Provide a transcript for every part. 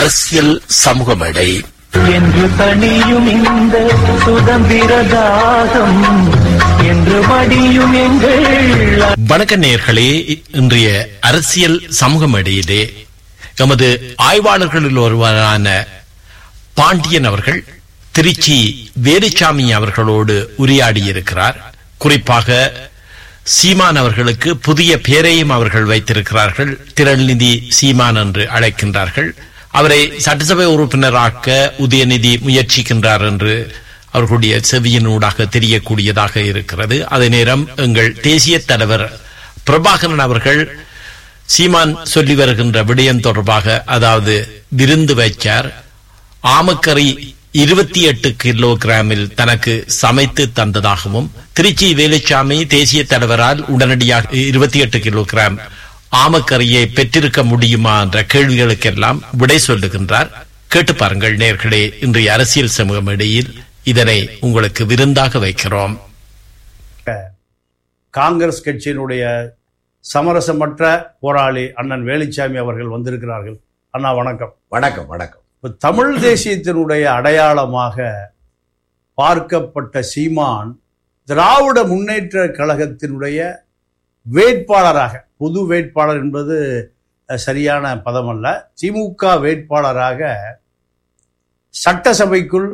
அரசியல் சமூக மேடை என்று தனியும் இந்த சுதந்திர தாகம் என்று மடியும் எங்கள் வணக்க நேயர்களே இன்றைய அரசியல் சமூக மேடையிலே எமது ஆய்வாளர்களில் ஒருவரான பாண்டியன் அவர்கள் திருச்சி வேலுச்சாமி அவர்களோடு உரையாடியிருக்கிறார் குறிப்பாக சீமான் அவர்களுக்கு புதிய பெயரையும் அவர்கள் வைத்திருக்கிறார்கள் திரள்நிதி சீமான் என்று அழைக்கின்றார்கள் அவரை சட்டசபை உறுப்பினராக்க உதயநிதி முயற்சிக்கின்றார் என்று அவர்களுடைய செவியினூடாக தெரியக்கூடியதாக இருக்கிறது அதே நேரம் எங்கள் தேசிய தலைவர் பிரபாகரன் அவர்கள் சீமான் சொல்லி வருகின்ற விடயம் தொடர்பாக அதாவது விருந்து வைச்சார் ஆமக்கறி இருபத்தி எட்டு கிலோகிராமில் தனக்கு சமைத்து தந்ததாகவும் திருச்சி வேலுச்சாமி தேசிய தலைவரால் உடனடியாக இருபத்தி எட்டு கிலோகிராம் ஆமக்கறியை பெற்றிருக்க முடியுமா என்ற கேள்விகளுக்கெல்லாம் விடை சொல்லுகின்றார் கேட்டு பாருங்கள் நேர்களே இன்றைய அரசியல் சமூகம் இடையில் இதனை உங்களுக்கு விருந்தாக வைக்கிறோம் காங்கிரஸ் கட்சியினுடைய சமரசமற்ற போராளி அண்ணன் வேலுச்சாமி அவர்கள் வந்திருக்கிறார்கள் அண்ணா வணக்கம் வணக்கம் வணக்கம் இப்ப தமிழ் தேசியத்தினுடைய அடையாளமாக பார்க்கப்பட்ட சீமான் திராவிட முன்னேற்ற கழகத்தினுடைய வேட்பாளராக பொது வேட்பாளர் என்பது அஹ், சரியான பதம் அல்ல திமுக வேட்பாளராக சட்டசபைக்குள்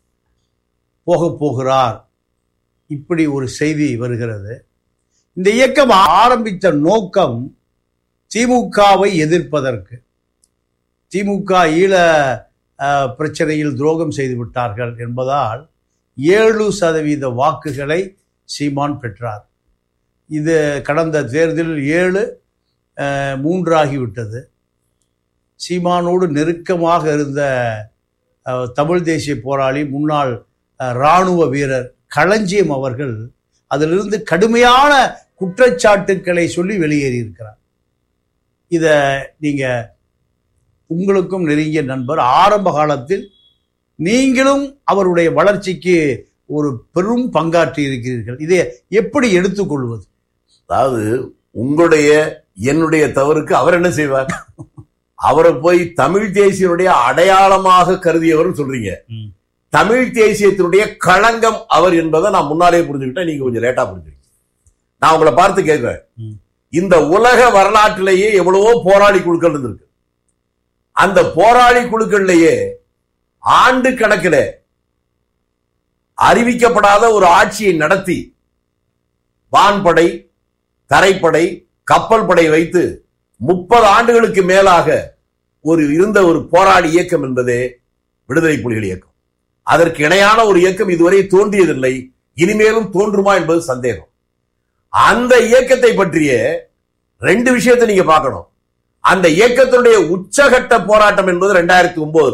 போகப் போகிறார் இப்படி ஒரு செய்தி வருகிறது இந்த இயக்கம் ஆரம்பித்த நோக்கம் திமுகவை எதிர்ப்பதற்கு திமுக ஈழ அஹ், பிரச்சனையில் துரோகம் செய்து விட்டார்கள் என்பதால் ஏழு சதவீத வாக்குகளை சீமான் பெற்றார் இது கடந்த தேர்தலில் ஏழு அஹ், மூன்றாகிவிட்டது சீமானோடு நெருக்கமாக இருந்த அஹ், தமிழ் தேசிய போராளி முன்னாள் அஹ், இராணுவ வீரர் களஞ்சியம் அவர்கள் அதிலிருந்து கடுமையான குற்றச்சாட்டுக்களை சொல்லி வெளியேறியிருக்கிறார் இதை நீங்க உங்களுக்கும் நெருங்கிய நண்பர் ஆரம்ப காலத்தில் நீங்களும் அவருடைய வளர்ச்சிக்கு ஒரு பெரும் பங்காற்றி இருக்கிறீர்கள் இதை எப்படி எடுத்துக்கொள்வது அதாவது உங்களுடைய என்னுடைய தவறுக்கு அவர் என்ன செய்வார் அவரை போய் தமிழ் தேசியனுடைய அடையாளமாக கருதியவர் சொல்றீங்க ம். தமிழ் தேசியத்தினுடைய களங்கம் அவர் என்பதை நான் முன்னாலே புரிஞ்சுக்கிட்டேன் நீங்க கொஞ்சம் லேட்டா புரிஞ்சுக்கிட்டீங்க நான் உங்களை பார்த்து கேட்கிறேன் ம். இந்த உலக வரலாற்றிலேயே எவ்வளவோ போராளி குழுக்கள் இருந்திருக்கு அந்த போராளி குழுக்கள்லயே ஆண்டு கணக்கில் அறிவிக்கப்படாத ஒரு ஆட்சியை நடத்தி வான்படை தரைப்படை கப்பல் படை வைத்து முப்பது ஆண்டுகளுக்கு மேலாக ஒரு இருந்த ஒரு போராளி இயக்கம் என்பதே விடுதலை புலிகள் இயக்கம் அதற்கு இணையான ஒரு இயக்கம் இதுவரை தோன்றியதில்லை இனிமேலும் தோன்றுமா என்பது சந்தேகம் அந்த இயக்கத்தை பற்றிய ரெண்டு விஷயத்தை நீங்க பார்க்கணும் அந்த இயக்கத்தினுடைய உச்சகட்ட போராட்டம் என்பது ரெண்டாயிரத்தி ஒன்பதுல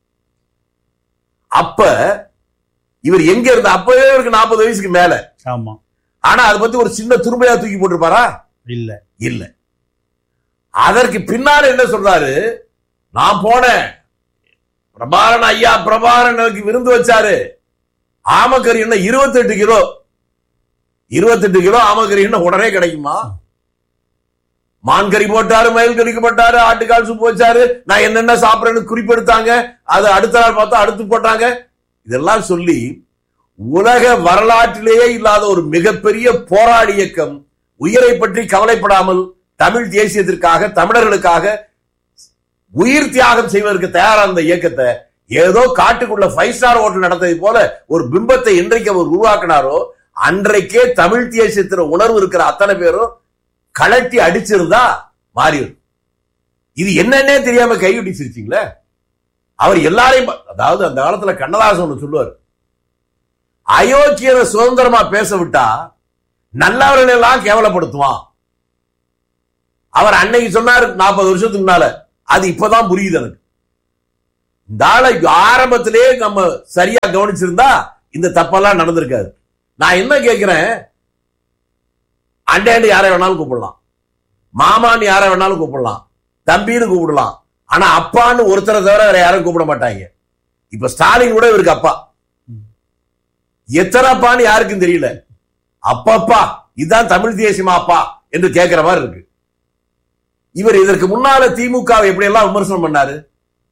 அப்ப இவர் எங்க இருந்த அப்பவே இவருக்கு நாற்பது வயசுக்கு மேல ஆமா ஆனா அதை பத்தி ஒரு சின்ன துருமையா தூக்கி போட்டிருப்பாரா இல்ல இல்ல அதற்கு பின்னால என்ன சொல்றாரு நான் போனேன் பிரபாரன் ஐயா பிரபாரன் எனக்கு விருந்து வச்சாரு ஆமக்கறி என்ன 28 கிலோ 28 கிலோ ஆமக்கறி என்ன உடனே கிடைக்குமா மான்கறி போட்டாரு மயில் கறிக்கு போட்டாரு ஆட்டுக்கால் சூப்பு வச்சாரு நான் என்னென்ன சாப்பிடுறேன்னு குறிப்பெடுத்தாங்க அது அடுத்த நாள் பார்த்தா அடுத்து போட்டாங்க இதெல்லாம் சொல்லி உலக வரலாற்றிலேயே இல்லாத ஒரு மிகப்பெரிய போராளி இயக்கம் உயிரை பற்றி கவலைப்படாமல் தமிழ் தேசியத்திற்காக தமிழர்களுக்காக உயிர் தியாகம் செய்வதற்கு தயாரான அந்த இயக்கத்தை ஏதோ காட்டுக்குள்ள ஃபைவ் ஸ்டார் ஹோட்டல் நடந்தது போல ஒரு பிம்பத்தை என்றைக்கு அவர் உருவாக்கினாரோ அன்றைக்கே தமிழ் தேசியத்திற உணர்வு இருக்கிற அத்தனை பேரும் கலட்டி அடிச்சிருந்தா மாறிடும் இது என்னன்னே தெரியாம கைவிட்டி சிரிச்சிங்களே அவர் எல்லாரையும் ப- அதாவது அந்த காலத்துல கண்ணதாசன் ஒண்ணு சொல்லுவார் அயோக்கியரை சுதந்திரமா பேச விட்டா நல்லவர்கள் எல்லாம் கேவலப்படுத்துவான் அவர் அன்னைக்கு சொன்னார் நாற்பது வருஷத்துக்கு முன்னால அது இப்பதான் புரியுது எனக்கு இந்த ஆளை ஆரம்பத்திலே நம்ம சரியா கவனிச்சிருந்தா இந்த தப்பெல்லாம் நடந்திருக்காது நான் என்ன கேட்கிறேன் அண்டேண்டு யாரை வேணாலும் கூப்பிடலாம் மாமான்னு யாரை வேணாலும் கூப்பிடலாம் தம்பின்னு கூப்பிடலாம் ஆனா அப்பான்னு ஒருத்தரை தவிர வேற யாரும் கூப்பிட மாட்டாங்க இப்ப ஸ்டாலின் கூட இவருக்கு அப்பா எத்தனை அப்பான்னு யாருக்கும் தெரியல அப்பப்பா இதுதான் தமிழ் தேசியமா அப்பா என்று கேட்கிற மாதிரி இருக்கு இவர் இதற்கு முன்னால திமுக வை எப்படி எல்லாம் விமர்சனம் பண்ணாரு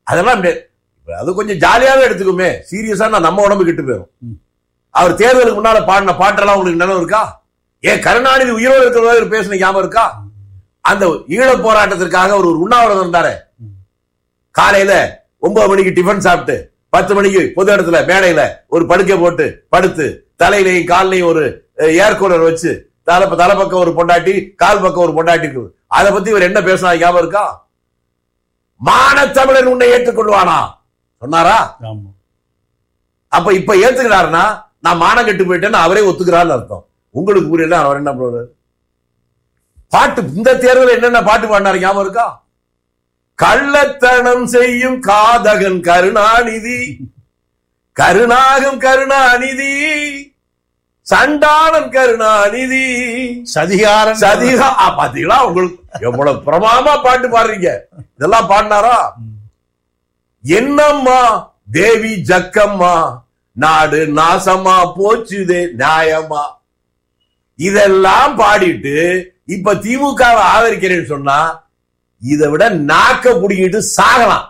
அதெல்லாம் நெ- இப்ப அது கொஞ்சம் ஜாலியாவே எடுத்துக்குமே சீரியஸா நான் நம்ம உடம்பு கெட்டு போயிடும் அவர் தேர்தலுக்கு முன்னால பாடின பாட்டெல்லாம் உங்களுக்கு நினைவு இருக்கா ஏன் கருணாநிதி உயிரோடு இருக்கிற மாதிரி பேசின ஞாபகம் இருக்கா அந்த ஈழ போராட்டத்திற்காக ஒரு உண்ணாவிரதம் இருந்தாரு காலையில ஒன்பது மணிக்கு டிஃபன் சாப்பிட்டு பத்து மணிக்கு பொது இடத்துல மேடையில ஒரு படுக்கை போட்டு படுத்து தலையிலையும் கால்லையும் ஒரு ஏர் கூலர் வச்சு தலை தலை பக்கம் ஒரு பொண்டாட்டி கால் பக்கம் ஒரு பொண்டாட்டி இருக்குது அதை பத்தி இவர் என்ன பேசினா ஞாபகம் இருக்கா மானத்தமிழன் உன்னை ஏற்றுக்கொள்வானா சொன்னாரா ஆமா அப்ப இப்ப ஏத்துக்கிறாருன்னா நான் மானம் கெட்டு போயிட்டேன்னு அவரே ஒத்துக்கிறான்னு அர்த்தம் உங்களுக்கு புரியல அவர் என்ன பண்ணுவாரு பாட்டு இந்த தேர்தல் என்னென்ன பாட்டு பாடினாரு ஞாபகம் இருக்கா கள்ளத்தனம் செய்யும் காதகன் கருணாநிதி கருணாகம் கருணாநிதி சண்டாளன் கருணாநிதி சதிகாரன் சதிகா ஆ, பாத்தீங்களா உங்களுக்கு எவ்வளவு பிரமாதமா பாட்டு பாடுறீங்க இதெல்லாம் பாடினாரா என்னம்மா தேவி ஜக்கம்மா நாடு நாசமா போச்சுதே நியாயமா இதெல்லாம் பாடிட்டு இப்ப திமுகவை ஆதரிக்கிறேன்னு சொன்னா இதை விட நாக்க புடிங்கிட்டு சாகலாம்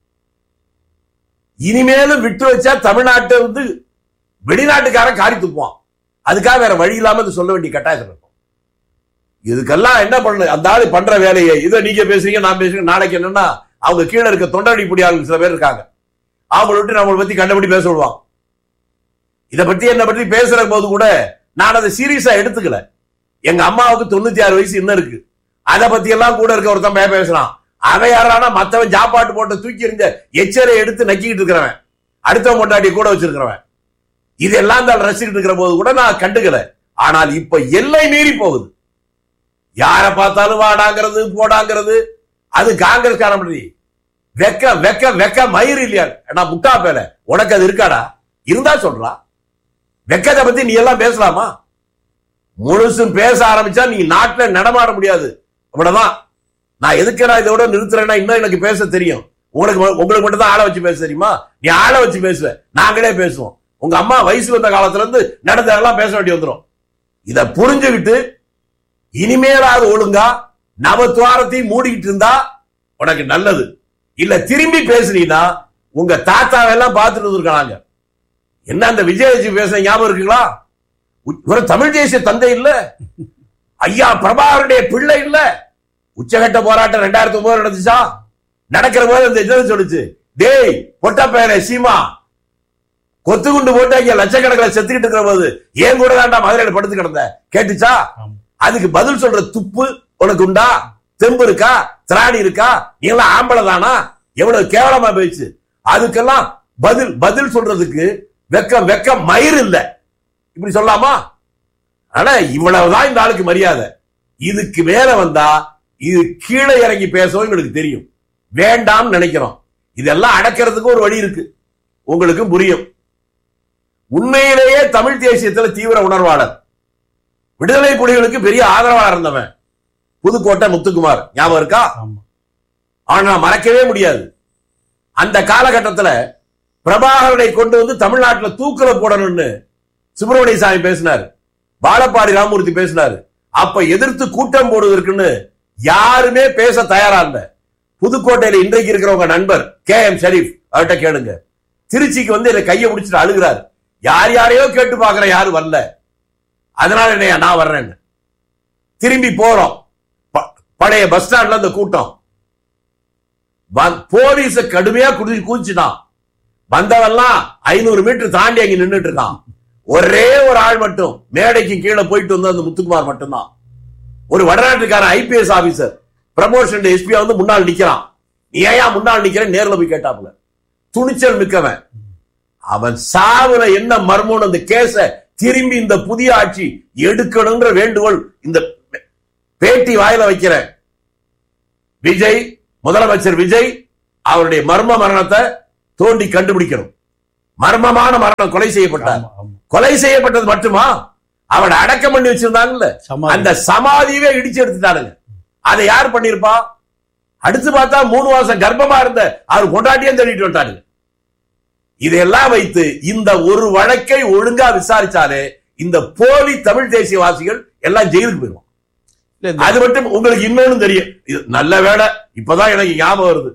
இனிமேலும் விட்டு வச்சா தமிழ்நாட்டை வந்து வெளிநாட்டுக்காரன் காரி துப்புவான் அதுக்காக வேற வழி இல்லாம இது சொல்ல வேண்டிய கட்டாயத்தில் இருக்கும் இதுக்கெல்லாம் என்ன பண்ணு அந்த ஆளு பண்ற வேலையை இதை நீங்க பேசுறீங்க நான் பேசுறேன் நாளைக்கு என்னன்னா அவங்க கீழே இருக்க தொண்டடி புடியாளர்கள் சில பேர் இருக்காங்க அவங்கள விட்டு நம்மளை பத்தி கண்டபடி பேச விடுவாங்க இதை பத்தி என்ன பத்தி பேசுற போது கூட நான் அதை சீரியஸா எடுத்துக்கல எங்க அம்மாவுக்கு தொண்ணூத்தி ஆறு வயசு இன்னும் இருக்கு அதை பத்தி எல்லாம் கூட இருக்க ஒருத்தன் பே- பேசுறான் அவன் யாரானா மத்தவன் ஜாப்பாட்டு போட்டு தூக்கி எறிஞ்ச எச்சரை எடுத்து நக்கிக்கிட்டு இருக்கிறவன் அடுத்தவன் கொண்டாடி கூட வச்சிருக்கிறவன் இதெல்லாம் தான் ரசிக்கிட்டு இருக்கிற போது கூட நான் கண்டுக்கல ஆனால் இப்ப எல்லை மீறி போகுது யார பார்த்தாலும் வாடாங்கிறது போடாங்கிறது அது காங்கிரஸ் காரணம் வெக்க வெக்க வெக்க மயிர் இல்லையா ஏன்னா முட்டா பேல உனக்கு அது இருக்காடா இருந்தா சொல்றா வெக்கத்தை பத்தி நீ எல்லாம் பேசலாமா முழுசும் பேச ஆரம்பிச்சா நீ நாட்டுல நடமாட முடியாது அவ்வளவுதான் நான் எதுக்கு நான் இதோட நிறுத்துறேன்னா இன்னும் எனக்கு பேச தெரியும் உங்களுக்கு ம- உங்களுக்கு மட்டும் தான் ஆளை வச்சு பேச தெரியுமா நீ ஆளை வச்சு பேசுவ நாங்களே பேசுவோம் உங்க அம்மா வயசு வந்த காலத்துல இருந்து நடந்ததெல்லாம் பேச வேண்டி வந்துரும் இத புரிஞ்சுக்கிட்டு இனிமேலாவது ஒழுங்கா நவத்துவாரத்தையும் மூடிக்கிட்டு இருந்தா உனக்கு நல்லது இல்ல திரும்பி பேசுனீங்கன்னா உங்க தாத்தாவெல்லாம் பார்த்துட்டு இருந்திருக்காங்க என்ன அந்த விஜயலட்சுமி பேசுன ஞாபகம் இருக்குங்களா உ- ஒரு தமிழ் தேசிய தந்தை இல்ல ஐயா பிரபாகருடைய பிள்ளை இல்ல உச்சகட்ட போராட்டம் ரெண்டாயிரத்தி ஒன்பது நடந்துச்சா நடக்கிற போது அந்த என்ன சொல்லுச்சு டேய் பொட்ட பேர சீமா கொத்து குண்டு போட்டு அங்க லட்சக்கணக்கில் செத்துக்கிட்டு இருக்கிற போது ஏன் கூட தாண்டா மதுரையில படுத்து கிடந்த கேட்டுச்சா ஆமா. அதுக்கு பதில் சொல்ற துப்பு உனக்கு உண்டா தெம்பு இருக்கா திராணி இருக்கா நீ எல்லாம் ஆம்பளை தானா எவ்வளவு கேவலமா போயிடுச்சு அதுக்கெல்லாம் பதில் பதில் சொல்றதுக்கு வெக்கம் வெக்கம் மயிர் இல்ல இப்படி சொல்லாமா ஆனா இவ்வளவுதான் இந்த ஆளுக்கு மரியாதை இதுக்கு மேல வந்தா இது கீழே இறங்கி பேசவும் எங்களுக்கு தெரியும் வேண்டாம்னு நினைக்கிறோம் இதெல்லாம் அடக்கிறதுக்கு ஒரு வழி இருக்கு உங்களுக்கும் புரியும் உண்மையிலேயே தமிழ் தேசியத்துல தீவிர உணர்வாளர் விடுதலை புலிகளுக்கு பெரிய ஆதரவாளர் இருந்தவன் புதுக்கோட்டை முத்துக்குமார் ஞாபகம் இருக்கா ஆமா ஆனா மறக்கவே முடியாது அந்த காலகட்டத்துல பிரபாகரனை கொண்டு வந்து தமிழ்நாட்டுல தூக்குல போடணும்னு சுப்பிரமணிய சாமி பேசினாரு வாழப்பாடி ராமமூர்த்தி பேசினாரு அப்ப எதிர்த்து கூட்டம் போடுவதற்குன்னு யாருமே பேச தயாரா இல்ல புதுக்கோட்டையில இன்றைக்கு இருக்கிறவங்க நண்பர் கே எம் ஷரீப் அவர்கிட்ட கேளுங்க திருச்சிக்கு வந்து என்ன கையை பிடிச்சிட்டு அழுகிறாரு யார் யாரையோ கேட்டு பாக்குற யாரும் வரல அதனால என்னையா நான் வர்றேன்னு திரும்பி போறோம் ப- பழைய பஸ் ஸ்டாண்ட்ல அந்த கூட்டம் போலீஸ கடுமையா குடி கூச்சிட்டான் வந்தவெல்லாம் ஐநூறு மீட்டர் தாண்டி அங்க நின்னுட்டு இருக்கான் ஒரே ஒரு ஆள் மட்டும் மேடைக்கு கீழே போயிட்டு வந்து அந்த முத்துக்குமார் மட்டும்தான் ஒரு வடநாட்டுக்காரன் ஐபிஎஸ் ஆபீசர் ப்ரமோஷன் எஸ்பியா வந்து முன்னால் நிக்கிறான் நீ ஏன் முன்னால் நிக்கிறேன் நேர்ல போய் கேட்டாப்புல துணிச்சல் மிக்கவன் அவன் சாவுல என்ன மர்மம்னு அந்த கேஸ திரும்பி இந்த புதிய ஆட்சி எடுக்கணுங்கிற வேண்டுகோள் இந்த பேட்டி வாயில வைக்கிறேன் விஜய் முதலமைச்சர் விஜய் அவருடைய மர்ம மரணத்தை தோண்டி கண்டுபிடிக்கணும் மர்மமான மரணம் கொலை செய்யப்பட்டார் ஆமா, ஆமா. கொலை செய்யப்பட்டது மட்டுமா அவனை அடக்கம் பண்ணி வச்சிருந்தாங்கல்ல சமாதி. அந்த சமாதியவே இடிச்சு எடுத்துட்டானுங்க அதை யார் பண்ணிருப்பா அடுத்து பார்த்தா மூணு மாசம் கர்ப்பமா இருந்த அவர் கொண்டாட்டியே தேடிட்டு வந்துட்டானுங்க இதையெல்லாம் வைத்து இந்த ஒரு வழக்கை ஒழுங்கா விசாரிச்சாலே இந்த போலி தமிழ் தேசியவாசிகள் எல்லாம் ஜெயிலுக்கு போயிருவான் இல்ல, இந்த- அது மட்டும் உங்களுக்கு இன்னொன்னு தெரியும் இது நல்ல வேலை இப்பதான் எனக்கு ஞாபகம் வருது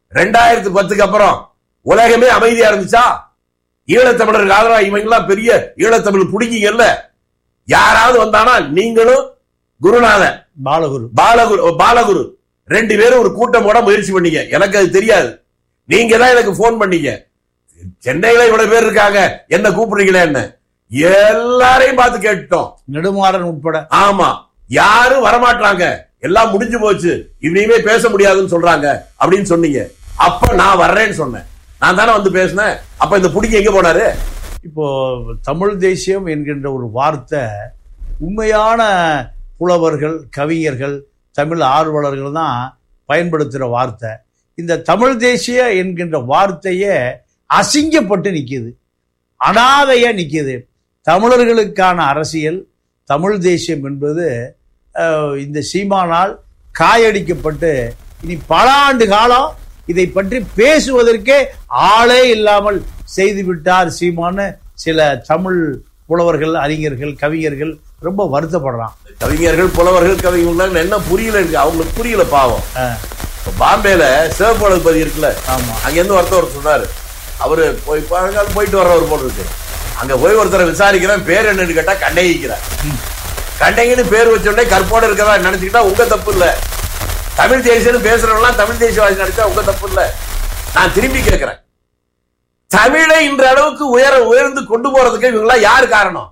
ரெண்டாயிரத்து பத்துக்கு அப்புறம் உலகமே அமைதியா இருந்துச்சா ஈழத்தமிழருக்கு ஆதரவா இவங்க எல்லாம் பெரிய ஈழத்தமிழ் புடிங்கல்ல யாராவது வந்தானா நீங்களும் குருநாதன் பாலகுரு பாலகுரு பாலகுரு ரெண்டு பேரும் ஒரு கூட்டம் போட முயற்சி பண்ணீங்க எனக்கு அது தெரியாது நீங்க தான் எனக்கு போன் பண்ணீங்க சென்னையில இவ்வளவு பேர் இருக்காங்க என்ன கூப்பிடுறீங்களே என்ன எல்லாரையும் பார்த்து கேட்டோம் நெடுமாறன் உட்பட ஆமா யாரும் வரமாட்டாங்க எல்லாம் முடிஞ்சு போச்சு இனிமே பேச முடியாதுன்னு சொல்றாங்க அப்படின்னு சொன்னீங்க அப்ப நான் வர்றேன்னு சொன்னேன் நான் தானே வந்து பேசினேன் அப்ப இந்த புடிங்க எங்க போனாரு இப்போ தமிழ் தேசியம் என்கின்ற ஒரு வார்த்தை உண்மையான புலவர்கள் கவிஞர்கள் தமிழ் ஆர்வலர்கள் தான் பயன்படுத்துகிற வார்த்தை இந்த தமிழ் தேசிய என்கின்ற வார்த்தையே அசிங்கப்பட்டு நிற்கிது அனாதையா நிற்கிது தமிழர்களுக்கான அரசியல் தமிழ் தேசியம் என்பது அஹ், இந்த சீமானால் காயடிக்கப்பட்டு இனி பல ஆண்டு காலம் இதை பற்றி பேசுவதற்கே ஆளே இல்லாமல் செய்துவிட்டார் சீமான்னு சில தமிழ் புலவர்கள் அறிஞர்கள் கவிஞர்கள் ரொம்ப வருத்தப்படுறான் கவிஞர்கள் புலவர்கள் கவிஞர்கள் என்ன புரியல இருக்கு அவங்களுக்கு புரியல பாவம் அஹ், இப்ப பாம்பேல சிவப்பழகுபதி இருக்குல்ல ஆமா அங்க இருந்து ஒருத்தர் ஒருத்தர் சொன்னாரு அவரு போய் பழங்காலம் போயிட்டு வர்றவர் போல இருக்கு அங்க போய் ஒருத்தரை விசாரிக்கிறேன் பேர் என்னன்னு கேட்டா கண்ணகிக்கிறார் கண்ணகின்னு பேர் வச்ச உடனே கற்போட இருக்கதா நினைச்சுக்கிட்டா உங்க தப்பு இல்ல தமிழ் தேசியம் பேசுறவங்களாம் தமிழ் தேசியவாதி நினைச்சா உங்க தப்பு இல்ல நான் திரும்பி கேட்கிறேன் தமிழை இன்ற அளவுக்கு உயர உயர்ந்து கொண்டு போறதுக்கு இவங்களா யாரு காரணம்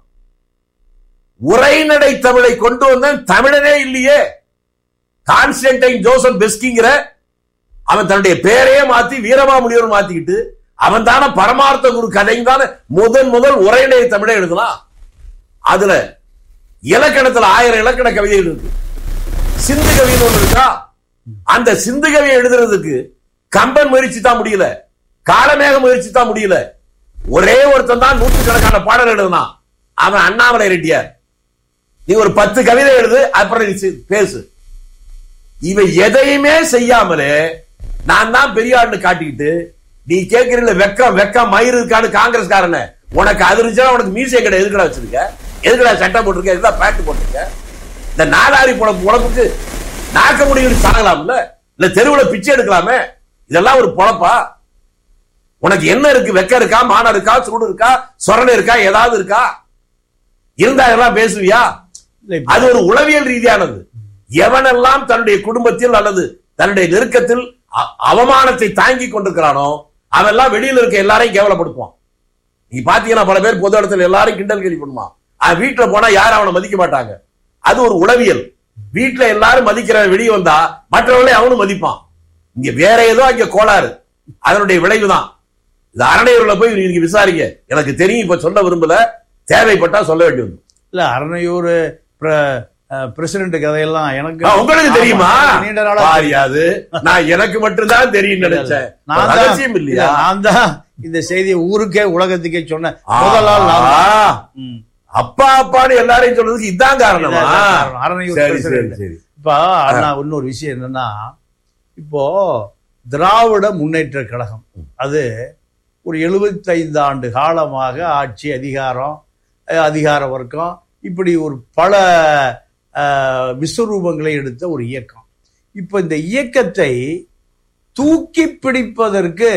உரைநடை தமிழை கொண்டு வந்தேன் தமிழனே இல்லையே கான்ஸ்டன்டைன் ஜோசப் பெஸ்கிங்கிற அவன் தன்னுடைய பேரையே மாத்தி வீரமாமுனிவர் மாத்திக்கிட்டு அவன் தானே பரமார்த்த குரு கதையும் தானே முதன் முதல் உரைநடை தமிழை எழுதலாம் அதுல இலக்கணத்துல ஆயிரம் இலக்கண கவிதைகள் இருக்கு சிந்து கவின்னு ஒண்ணு இருக்கா அந்த சிந்து கவியை எழுதுறதுக்கு கம்பன் முயற்சி தான் முடியல காலமேக முயற்சி தான் முடியல ஒரே ஒருத்தன் தான் நூற்றுக்கணக்கான பாடல் எழுதுனான் அவன் அண்ணாமலை ரெட்டியார் நீ ஒரு பத்து கவிதை எழுது அப்புறம் நீ சி- பேசு இவ எதையுமே செய்யாமலே நான் தான் பெரிய ஆள்னு காட்டிக்கிட்டு நீ கேட்கறீங்கள வெக்கம் வெக்கம் மயிர் இருக்கான்னு காங்கிரஸ்காரன உனக்கு அது இருந்துச்சுன்னா உனக்கு மீசை கடை எதுக்கடா வச்சிருக்க எதுக்கடா சட்டை போட்டிருக்க எதுதான் பேண்ட் போட்டிருக்க இந்த நாலாரி பொழப்பு உழப்புக்கு நாக்க முடியும் சாகலாம்ல இல்ல தெருவுல பிச்சை எடுக்கலாமே இதெல்லாம் ஒரு பொழப்பா உனக்கு என்ன இருக்கு வெக்க இருக்கா மானம் இருக்கா சூடு இருக்கா சொரணை இருக்கா ஏதாவது இருக்கா இருந்தா இதெல்லாம் பேசுவியா இல்ல, இப்ப அது ஒரு உளவியல் ரீதியானது எவனெல்லாம் தன்னுடைய குடும்பத்தில் அல்லது தன்னுடைய நெருக்கத்தில் அ- அவமானத்தை தாங்கி கொண்டிருக்கிறானோ அவெல்லாம் வெளியில இருக்க எல்லாரையும் கேவலப்படுத்துவான் நீ பாத்தீங்கன்னா பல பேர் பொது இடத்துல எல்லாரும் கிண்டல் கேலி பண்ணுவான் அவன் வீட்டுல போனா யாரும் அவனை மதிக்க மாட்டாங்க அது ஒரு உளவியல் வீட்டுல எல்லாரும் மதிக்கிற வெளியே வந்தா மற்றவர்களை அவனும் மதிப்பான் இங்க வேற ஏதோ அங்க கோளாறு அதனுடைய விளைவுதான் இது அரணையூர்ல போய் நீங்க விசாரிங்க எனக்கு தெரியும் இப்ப சொல்ல விரும்பல தேவைப்பட்டா சொல்ல வேண்டியது இல்ல அரணையூர் பிரசிடென்ட் கதையெல்லாம் எனக்கு ஆ, உங்களுக்கு தெரியுமா ஆமா, நீண்ட நாளா பாரியாது நான் எனக்கு மட்டும்தான் தெரியும் நினைச்சேன் நான் ஒரு தான் ரகசியம் இல்லையா இல்ல, நான் தான் இந்த செய்தியை ஊருக்கே உலகத்துக்கே சொன்னேன் முதல் ஆள் நான் தான். ஆ, ம். அப்பா அப்பான்னு எல்லாரையும் சொல்றதுக்கு இதான் காரணமா இதான் காரணம். அரணையூர் சரி சரி president. சரி இப்ப அண்ணா இன்னொரு விஷயம் என்னன்னா இப்போ திராவிட முன்னேற்ற கழகம் அது ஒரு 75 ஆண்டு காலமாக ஆட்சி அதிகாரம் அஹ், அதிகார வர்க்கம் இப்படி ஒரு பல அஹ், விஸ்வரூபங்களை எடுத்த ஒரு இயக்கம் இப்ப இந்த இயக்கத்தை தூக்கி பிடிப்பதற்கு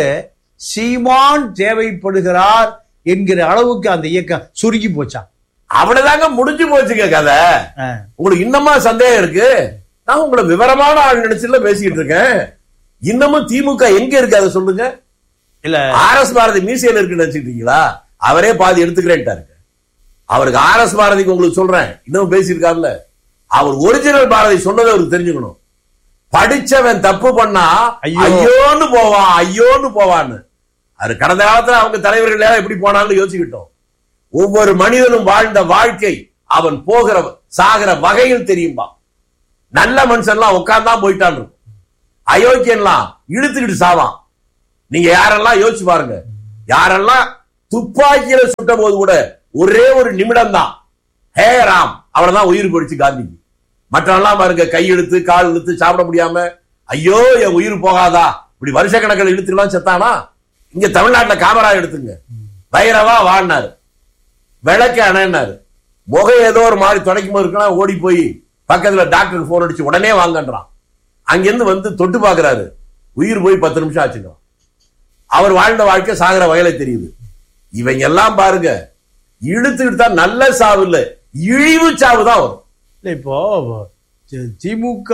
சீமான் தேவைப்படுகிறார் என்கிற அளவுக்கு அந்த இயக்கம் சுருங்கி போச்சான் அவ்வளவுதாங்க முடிஞ்சு போச்சுங்க கதை அஹ், உங்களுக்கு இன்னமா சந்தேகம் இருக்கு நான் உங்களை விவரமான ஆள் நினைச்சுல பேசிக்கிட்டு இருக்கேன் இன்னமும் திமுக எங்க இருக்கு அதை சொல்லுங்க இல்ல ஆர் எஸ் பாரதி மீசையில இருக்குன்னு நினைச்சுக்கிட்டீங்களா அவரே பாதி எடுத்துக்கிறேன்ட்டாரு அவருக்கு ஆர் எஸ் பாரதிக்கு உங்களுக்கு சொல்றேன் இன்னும் பேசியிருக்காருல்ல அவர் ஒரிஜினல் பாரதி சொன்னதை அவருக்கு தெரிஞ்சுக்கணும் படிச்சவன் தப்பு பண்ணா ஐயோ. ஐயோன்னு போவான் ஐயோன்னு போவான்னு அது கடந்த காலத்துல அவங்க தலைவர்கள் எல்லாம் எப்படி போனான்னு யோசிக்கிட்டோம் ஒவ்வொரு மனிதனும் வாழ்ந்த வாழ்க்கை அவன் போகிற சாகிற வகையில் தெரியும்பா நல்ல மனுஷன்லாம் உட்கார்ந்தான் போயிட்டான் இருக்கும் அயோக்கியன்லாம் இழுத்துக்கிட்டு சாவான் நீங்க யாரெல்லாம் யோசிச்சு பாருங்க யாரெல்லாம் துப்பாக்கியில சுட்ட போது கூட ஒரே ஒரு நிமிடம் தான் ஹே ராம் அவ்வளவுதான் உயிர் போயிடுச்சு காந்திக்கு மற்றவெல்லாம் பாருங்க கை இழுத்து கால் இழுத்து சாப்பிட முடியாம ஐயோ என் உயிர் போகாதா இப்படி வருஷக்கணக்கில் இழுத்துலாம் செத்தானா இங்க தமிழ்நாட்டுல காமரா எடுத்துங்க வைரவா வாழ்னாரு விளக்க அணைனாரு முகம் ஏதோ ஒரு மாதிரி துடைக்கும் போது இருக்கலாம் ஓடி போய் பக்கத்துல டாக்டருக்கு போன் அடிச்சு உடனே வாங்கன்றான் அங்கிருந்து வந்து தொட்டு பாக்குறாரு உயிர் போய் பத்து நிமிஷம் ஆச்சுங்க அவர் வாழ்ந்த வாழ்க்கை சாகிற வகையில தெரியுது இவங்க எல்லாம் பாருங்க இழுத்துக்கிட்டு தான் நல்ல சாவு இல்ல இழிவு சாவு தான் வரும் இல்லை இப்போ தி- திமுக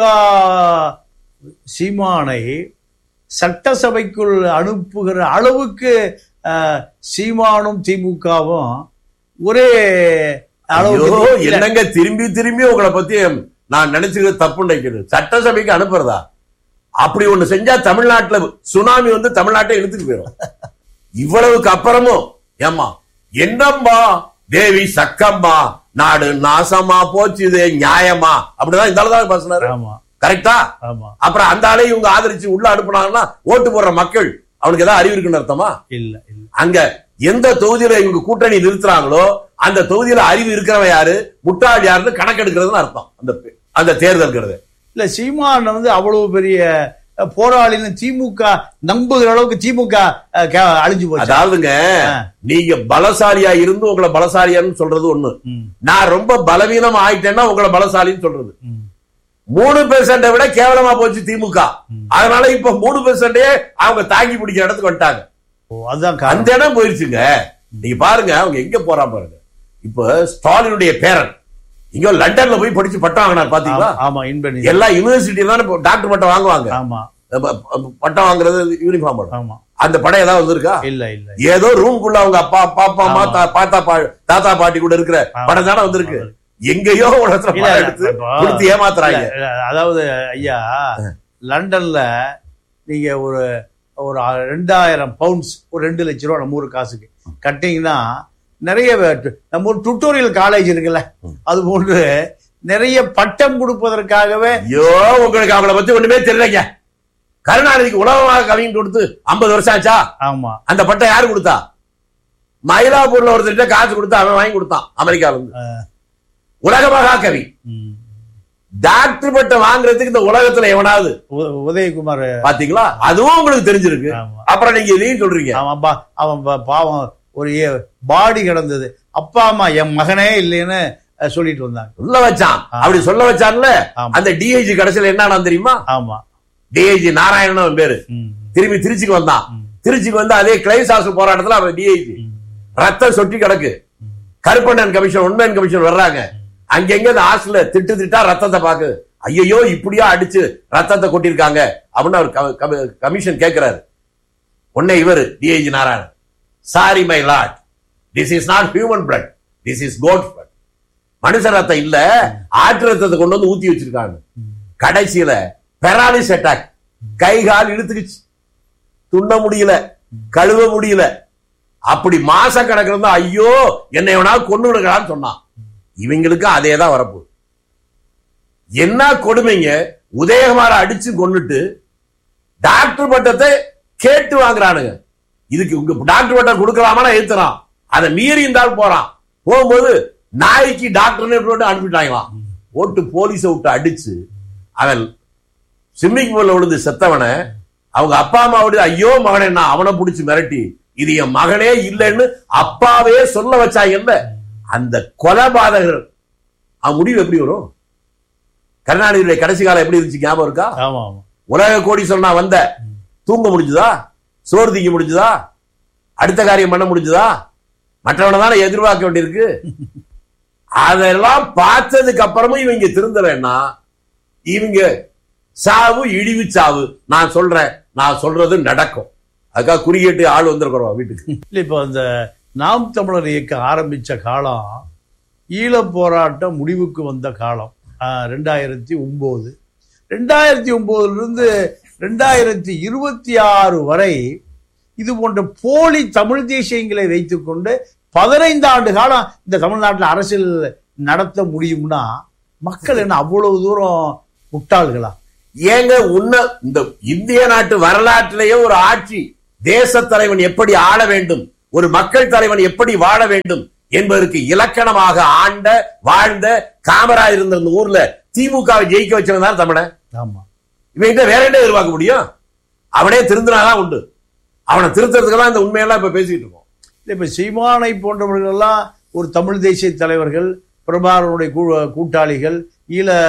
சீமானை சட்டசபைக்குள் அனுப்புகிற அளவுக்கு அஹ், சீமானும் திமுகவும் ஒரே ஐயோ அளவுக்கு இல்ல. என்னங்க திரும்பி திரும்பி உங்களை பத்தி நான் நினைச்சுக்கிறது தப்பு நினைக்கிறது சட்டசபைக்கு அனுப்புறதா அப்படி ஒண்ணு செஞ்சா தமிழ்நாட்டுல சுனாமி வந்து நாட்டை இழுத்துட்டு போயிடும் இவ்வளவுக்கு அப்புறமும் ஏம்மா என்னம்மா தேவி சக்கம்மா நாடு நாசமா போச்சு இது நியாயமா அப்படிதான் இந்த ஆளு தான் பேசினாரு ஆமா கரெக்டா ஆமா அப்புறம் அந்த ஆளையும் இவங்க ஆதரிச்சு உள்ள அனுப்புனாங்கன்னா ஓட்டு போடுற மக்கள் அவனுக்கு ஏதாவது அறிவு இருக்குன்னு அர்த்தமா இல்ல இல்ல அங்க எந்த தொகுதியில இவங்க கூட்டணி நிறுத்துறாங்களோ அந்த தொகுதியில அறிவு இருக்கிறவன் யாரு முட்டாள் யாருன்னு கணக்கெடுக்கிறதுன்னு அர்த்தம் அந்த அந்த தேர்தல்ங்கிறது இல்ல சீமான் வந்து அவ்வளவு பெரிய அஹ், போராளின்னு திமுக நம்புகிற அளவுக்கு திமுக அஹ், க- அழிஞ்சு போச்சு அதாவதுங்க ஆ. நீங்க பலசாலியா இருந்து உங்களை பலசாலியான்னு சொல்றது ஒண்ணு ம், நான் ரொம்ப பலவீனம் ஆயிட்டேன்னா உங்களை பலசாலின்னு சொல்றது ம். மூணு பெர்சென்ட விட கேவலமா போச்சு திமுக அதனால இப்ப மூணு பெர்சென்டே அவங்க தாங்கி பிடிக்கிற இடத்துக்கு வந்துட்டாங்க ஓ, அதுதான் காரணம் அந்த இடம் போயிருச்சுங்க நீங்க பாருங்க அவங்க எங்க போறான் பாருங்க இப்ப ஸ்டாலினுடைய பேரன் இங்க லண்டன்ல போய் படிச்சு பட்டம் வாங்கினார் பாத்தீங்களா ஆமா, ஆமா இன்பனி எல்லா யூனிவர்சிட்டியில தானே இப்போ டாக்டர் பட்டம் வாங்குவாங்க ஆமா அப்ப- அப்ப பட்டம் வாங்குறது யூனிஃபார்ம் படம் ஆமா அந்த படம் ஏதாவது வந்திருக்கா இல்ல இல்ல ஏதோ ரூம்குள்ள அவங்க அப்பா அப்பா அப்பா அம்மா ஆமா. தா- தாத்தா பா- தாத்தா பாட்டி கூட இருக்கிற ஆமா. படம் தானே வந்திருக்கு ஆமா. எங்கேயோ ஒரு இடத்துல இல்ல, படம் இல்ல, எடுத்து இப்போ- கொடுத்து ஏமாத்துறாங்க இல்ல, இல்ல, அதாவது ஐயா லண்டன்ல நீங்க ஒரு ஒரு ரெண்டாயிரம் பவுண்ட்ஸ் ஒரு ரெண்டு லட்ச ரூபா நம்ம ஊர் காசுக்கு கட்டிங்கன்னா நிறைய வே- நம்ம ஒரு டுட்டோரியல் காலேஜ் இருக்குல்ல அது போன்று நிறைய பட்டம் கொடுப்பதற்காகவே ஐயோ உங்களுக்கு அவங்கள பத்தி ஒண்ணுமே தெரியலங்க கருணாநிதிக்கு உலகமாக கவிஞன் கொடுத்து 50 வருஷம் ஆச்சா ஆமா அந்த பட்டம் யாரு கொடுத்தா மயிலாப்பூர்ல ஒருத்தர்கிட்ட காசு கொடுத்து அவன் வாங்கி கொடுத்தான் அமெரிக்கால இருந்து அஹ், உலக மகாகவி ம். டாக்டர் பட்டம் வாங்குறதுக்கு இந்த உலகத்துல எவனாவது உ- உதயகுமார் பாத்தீங்களா அதுவும் உங்களுக்கு தெரிஞ்சிருக்கு ஆமா அப்புறம் நீங்க இதையும் சொல்றீங்க அவன் பா- அவன் பா- பாவம் ஒரு பாடி கிடந்தது அப்பா அம்மா என் மகனே இல்லைன்னு அஹ், சொல்லிட்டு வந்தாங்க சொல்ல வச்சான் அப்படி சொல்ல வச்சான்ல ஆமா. அந்த டிஐஜி கடைசியில என்ன தெரியுமா ஆமா டிஐஜி நாராயணன் அவன் பேரு ம், திரும்பி திருச்சிக்கு வந்தான் ம். திருச்சிக்கு வந்து அதே கிளைஸ் ஹாஸ்டல் போராட்டத்துல அவன் டிஐஜி ம். ரத்தம் சொட்டி கிடக்கு கருப்பண்ணன் கமிஷன் உண்மையன் கமிஷன் வர்றாங்க அங்கங்க அந்த ஹாஸ்டல்ல திட்டு திட்டா ரத்தத்தை பாக்கு ஐயோ இப்படியா அடிச்சு ரத்தத்தை கொட்டிருக்காங்க அப்படின்னு அவர் க- க- கமிஷன் கேட்கிறாரு உன்னை இவரு DIG Narayanan sorry my lord this is not human blood this is goat blood மனுஷ ரத்தம் இல்ல ஆட்டு ரத்தத்தை கொண்டு வந்து ஊத்தி வச்சிருக்காங்க கடைசியில பெராலிஸ் அட்டாக் கை கால் இழுத்துக்குச்சு துண்ண முடியல கழுவ முடியல அப்படி மாச கணக்கு இருந்தா ஐயோ என்னை எவனா கொண்டு விடுங்களான்னு சொன்னான் இவங்களுக்கு அதே தான் வரப்போகுது என்ன கொடுமைங்க உதயகுமார அடிச்சு கொன்னுட்டு டாக்டர் பட்டத்தை கேட்டு வாங்குறானுங்க இதுக்கு உங்க டாக்டர் பட்டம் கொடுக்கலாமா எழுத்துறான் அதை மீறி இருந்தால் போறான் போகும்போது நாய்க்கு டாக்டர்னு போட்டு அனுப்பிட்டாங்களாம் போட்டு போலீஸை விட்டு அடிச்சு அவன் ஸ்விம்மிங் பூல்ல விழுந்து செத்தவனை அவங்க அப்பா அம்மாவோட ஐயோ மகனே நான் அவனை பிடிச்சு மிரட்டி இது என் மகனே இல்லைன்னு அப்பாவே சொல்ல வச்சாங்கல்ல அந்த கொலைபாதகர் அவன் முடிவு எப்படி வரும் கருணாநிதியுடைய கடைசி காலம் எப்படி இருந்துச்சு ஞாபகம் இருக்கா ஆமா ஆமா உலக கோடி சொன்னா வந்த தூங்க முடிஞ்சுதா சோறு திங்க முடிஞ்சுதா அடுத்த காரியம் பண்ண முடிஞ்சுதா மற்றவனை தானே எதிர்பார்க்க வேண்டியிருக்கு அதெல்லாம் பார்த்ததுக்கு அப்புறமும் இவங்க திருந்தலைன்னா இவங்க சாவு இழிவு சாவு நான் சொல்றேன் நான் சொல்றது நடக்கும் அதுக்காக குறியீட்டு ஆள் வந்திருக்கிறோம் வீட்டுக்கு இல்ல இப்போ அந்த நாம் தமிழர் இயக்கம் ஆரம்பிச்ச காலம் ஈழப் போராட்டம் முடிவுக்கு வந்த காலம் ஆஹ், ரெண்டாயிரத்தி ஒன்பது ரெண்டாயிரத்தி ஒன்பதுல இருந்து ரெண்டாயிரத்தி இருபத்தி ஆறு வரை இது போன்ற போலி தமிழ் தேசியங்களை வைத்துக்கொண்டு பதினைந்து ஆண்டு காலம் இந்த தமிழ்நாட்டில் அரசியல் நடத்த முடியும்னா மக்கள் என்ன அவ்வளவு தூரம் முட்டாள்களா ஏங்க உன்ன இந்த இந்திய நாட்டு வரலாற்றிலேயே ஒரு ஆட்சி தேச தலைவன் எப்படி ஆள வேண்டும் ஒரு மக்கள் தலைவன் எப்படி வாழ வேண்டும் என்பதற்கு இலக்கணமாக ஆண்ட வாழ்ந்த காமரா இருந்த இந்த ஊர்ல திமுகவை ஜெயிக்க வச்சவன் தான் தமிழன் ஆமா இவங்க வேற என்ன எதிர்பார்க்க முடியும் அவனே திருந்தினாதான் உண்டு அவனை திருத்துறதுக்கு தான் இந்த உண்மையெல்லாம் இப்ப பேசிட்டு இருக்கோம் இல்ல, இப்ப சீமானை போன்றவர்கள் எல்லாம் ஒரு தமிழ் தேசிய தலைவர்கள் பிரபாகரனுடைய கூ- கூட்டாளிகள் ஈழ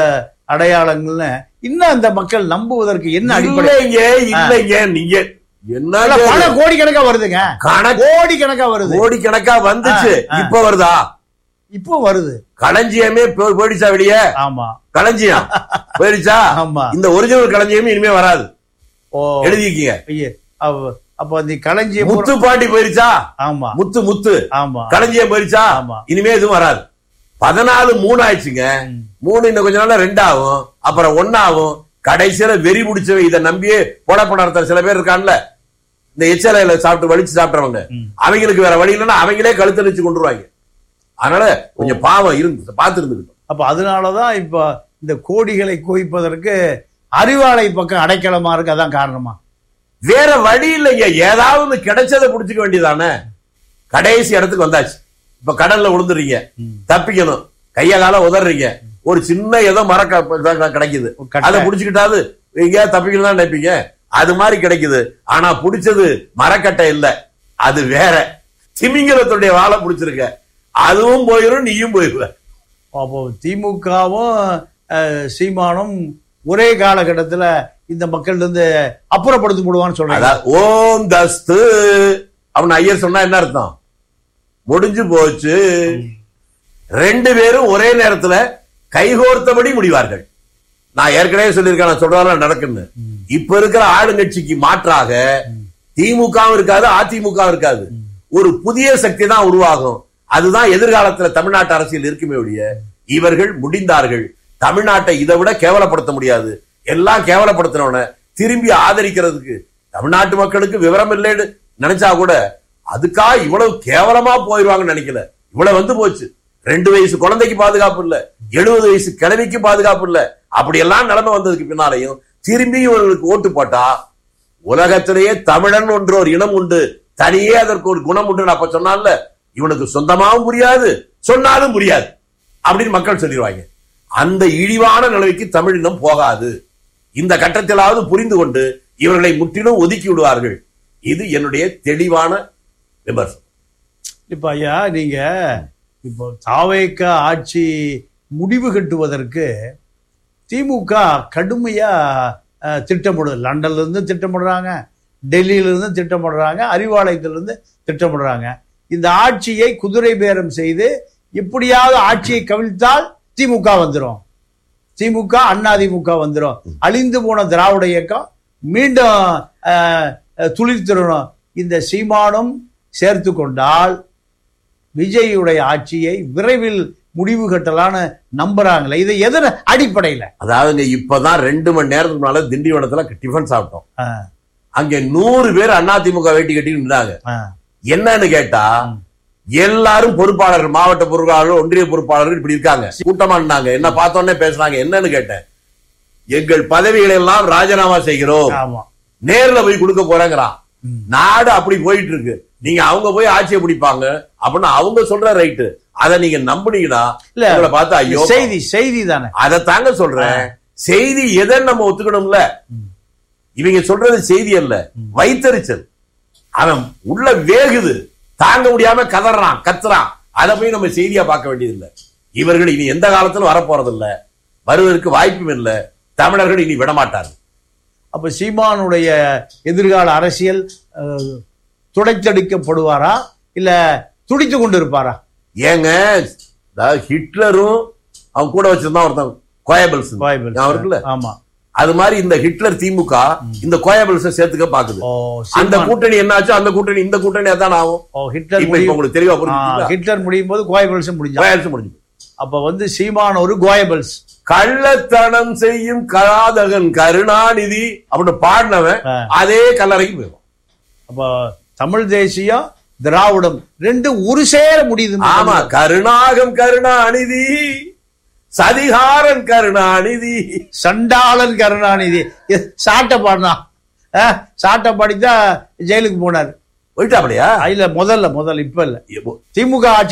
அடையாளங்கள்னு இன்னும் அந்த மக்கள் நம்புவதற்கு என்ன அடிப்படை இல்லைங்க இல்லைங்க நீங்க என்ன இல்ல, பணம் கோடிக்கணக்கா வருதுங்க கணக்கு கோடிக்கணக்கா வருது கோடிக்கணக்கா வந்துச்சு ஆ, ஆ. இப்ப வருதா இப்போ வருது களஞ்சியமே போ- போயிடுச்சா வெளியே ஆமா களஞ்சியம் போயிடுச்சா ஆமா இந்த ஒரிஜினல் களஞ்சியமே இனிமே வராது ஓ எழுதிக்கீங்க ஐயே, அப்ப- அப்ப அந்த களஞ்சியம் முத்து பாண்டி போயிருச்சா ஆமா முத்து முத்து ஆமா களஞ்சியம் போயிருச்சா ஆமா. இனிமே எதுவும் வராது பதினாலு மூணு ஆயிடுச்சுங்க மூணு இன்னும் கொஞ்ச நாள்ல ரெண்டாகும் அப்புறம் ஒன்னாகும் கடைசியில வெறி பிடிச்சவன் இதை நம்பியே போடப்பட நடத்துற சில பேர் இருக்கான்ல இந்த எச்சலையில சாப்பிட்டு வலிச்சு சாப்பிட்டவங்க அவங்களுக்கு வேற வழி இல்லைன்னா அவங்களே கழுத்தடிச்சு கொண்டுருவாங்க அதனால கொஞ்சம் பாவம் இருந்து பார்த்து இருந்துக்கிட்டோம் அப்ப அதனாலதான் இப்ப இந்த கோடிகளை குவிப்பதற்கு அறிவாளை பக்கம் அடைக்கலமா இருக்கு அதான் காரணமா வேற வழி இல்லைங்க ஏதாவது கிடைச்சதை புடிச்சுக்க வேண்டியதானே கடைசி இடத்துக்கு வந்தாச்சு இப்ப கடல்ல விழுந்துறீங்க தப்பிக்கணும் கைய கால உதறீங்க ஒரு சின்ன ஏதோ மர க- க- கிடைக்குது ஒரு கட்டை. அதை புடிச்சுக்கிட்டாது எங்கேயாவது தப்பிக்கணும் தான் நினைப்பீங்க அது மாதிரி கிடைக்குது ஆனா புடிச்சது மரக்கட்டை இல்ல அது வேற திமிங்கலத்துடைய வாழை புடிச்சிருக்க அதுவும் போயிரும் நீயும் போயிருவ அப்போ திமுகவும் அஹ், சீமானும் ஒரே காலகட்டத்துல இந்த மக்கள் இருந்து அப்புறப்படுத்தி விடுவான்னு சொல்றாங்க அதான் ஓம் தஸ்து அப்படின்னு ஐயர் சொன்னா என்ன அர்த்தம் முடிஞ்சு போச்சு ரெண்டு பேரும் ஒரே நேரத்துல கைகோர்த்தபடி முடிவார்கள் நான் ஏற்கனவே சொல்லியிருக்கேன் நான் சொல்றதெல்லாம் நடக்குன்னு இப்ப இருக்கிற ஆளுங்கட்சிக்கு மாற்றாக திமுகவும் இருக்காது அதிமுகவும் இருக்காது ஒரு புதிய சக்தி தான் உருவாகும் அதுதான் எதிர்காலத்துல தமிழ்நாட்டு அரசியல் இருக்குமே ஒழிய இவர்கள் முடிந்தார்கள் தமிழ்நாட்டை இதை விட கேவலப்படுத்த முடியாது எல்லாம் கேவலப்படுத்தினவன திரும்பி ஆதரிக்கிறதுக்கு தமிழ்நாட்டு மக்களுக்கு விவரம் இல்லைன்னு நினைச்சா கூட அதுக்கா இவ்வளவு கேவலமா போயிருவாங்கன்னு நினைக்கல இவ்வளவு வந்து போச்சு ரெண்டு வயசு குழந்தைக்கு பாதுகாப்பு இல்ல எழுபது வயசு கிழவிக்கு பாதுகாப்பு இல்ல அப்படி எல்லாம் நிலைமை வந்ததுக்கு பின்னாலையும் திரும்பி இவர்களுக்கு ஓட்டு போட்டா உலகத்திலேயே தமிழன் என்ற ஒரு இனம் உண்டு தனியே அதற்கு ஒரு குணம் உண்டு அப்ப சொன்னால இவனுக்கு சொந்தமாவும் புரியாது சொன்னாலும் புரியாது அப்படின்னு மக்கள் சொல்லிடுவாங்க அந்த இழிவான நிலைமைக்கு தமிழ் இனம் போகாது இந்த கட்டத்திலாவது புரிந்து கொண்டு இவர்களை முற்றிலும் ஒதுக்கி விடுவார்கள் இது என்னுடைய தெளிவான விமர்சனம் இப்ப ஐயா நீங்க இப்போ தாவேக்க ஆட்சி முடிவு கட்டுவதற்கு திமுக கடுமையா அஹ், திட்டமிடுது லண்டன்ல இருந்து திட்டமிடுறாங்க டெல்லியில இருந்து திட்டமிடுறாங்க அறிவாலயத்துல இருந்து திட்டமிடுறாங்க இந்த ஆட்சியை குதிரை பேரம் செய்து எப்படியாவது ஆட்சியை கவிழ்த்தால் திமுக வந்துரும் திமுக அண்ணா திமுக வந்துரும் அழிந்து போன திராவிட இயக்கம் மீண்டும் அஹ், அஹ், துளிர்த்திடணும் இந்த சீமானும் சேர்த்து கொண்டால் விஜயுடைய ஆட்சியை விரைவில் முடிவு கட்டலான்னு நம்புறாங்களே இது எதன் அடிப்படையில அதாவதுங்க இப்பதான் ரெண்டு மணி நேரத்துக்கு முன்னால திண்டிவனத்துல டிஃபன் சாப்பிட்டோம் ஆ, அங்க நூறு பேர் அதிமுக வேட்டி கட்டி நின்றாங்க ஆ, என்னன்னு கேட்டா எல்லாரும் பொறுப்பாளர்கள் மாவட்ட பொறுப்பாளர்கள் ஒன்றிய பொறுப்பாளர்கள் இப்படி இருக்காங்க கூட்டமா நின்னாங்க என்ன பார்த்தோன்னே பேசுறாங்க என்னன்னு கேட்டேன் எங்கள் பதவிகளை எல்லாம் ராஜினாமா செய்கிறோம் ஆமா நேர்ல போய் கொடுக்க போறேங்கிறான் நாடு அப்படி போயிட்டு இருக்கு நீங்க அவங்க போய் ஆட்சியை பிடிப்பாங்க அப்படின்னு அவங்க சொல்ற ரைட்டு அதை நீங்க நம்புனீங்கன்னா இல்ல, உங்களை பார்த்து ஐயோ செய்தி செய்தி தானே அதை தாங்க சொல்றேன் செய்தி எதை நம்ம ஒத்துக்கணும்ல இவங்க சொல்றது செய்தி அல்ல வைத்தறிச்சல் அவன் உள்ள வேகுது தாங்க முடியாம கதறான் கத்துறான் அதை போய் நம்ம செய்தியா பார்க்க வேண்டியதில்லை இவர்கள் இனி எந்த காலத்திலும் வரப்போறது இல்ல வருவதற்கு வாய்ப்பும் இல்லை தமிழர்கள் இனி விடமாட்டார்கள் அப்ப சீமானுடைய எதிர்கால அரசியல் அஹ், துடைத்தடிக்கப்படுவாரா இல்ல துடித்து கொண்டு இருப்பாரா ஏங்க அதாவது ஹிட்லரும் அவன் கூட வச்சிருந்தான் ஒருத்தன் கோயபிள்ஸ் வாய்ப்பு ஞாபகம் இருக்குல்ல ஆமா அது மாதிரி இந்த ஹிட்லர் திமுக இந்த கோயபிள்ஸ சேர்த்துக்க பாக்குது ஓ அந்த சீமான் கூட்டணி என்னாச்சோ அந்த கூட்டணி இந்த கூட்டணி அதான் ஆகும் ஓ ஹிட்லர் இப்ப இப்ப முடியும் உங்களுக்கு தெளிவா ஆ, புரிஞ்சுங்களா ஹிட்லர் முடியும் போது கோயபல்ஸும் முடிஞ்சா கோயபிள்ஸ் முடிஞ்சு அப்ப வந்து சீமான் ஒரு கோயபல்ஸ் கள்ளத்தனம் செய்யும் கலாதகன் கருணாநிதி அப்படின்னு பாடினவன் ஆ. அதே கல்லறைக்கு போயிடும் அப்ப தமிழ் தேசியம் திராவிடம் ரெண்டு ஒரு சேர முடியுது ஆமா கருணாகம் கருணாநிதி சதிகாரன் கருணாநிதி சண்டாளன் கருணாநிதி எ- சாட்டை பாடினா அஹ், சாட்டை பாடித்தான் ஜெயிலுக்கு போனார் போயிட்டாப்லையா இல்ல முதல்ல முதல்ல இப்ப இல்ல எப்போ- திமுக ஆட்சி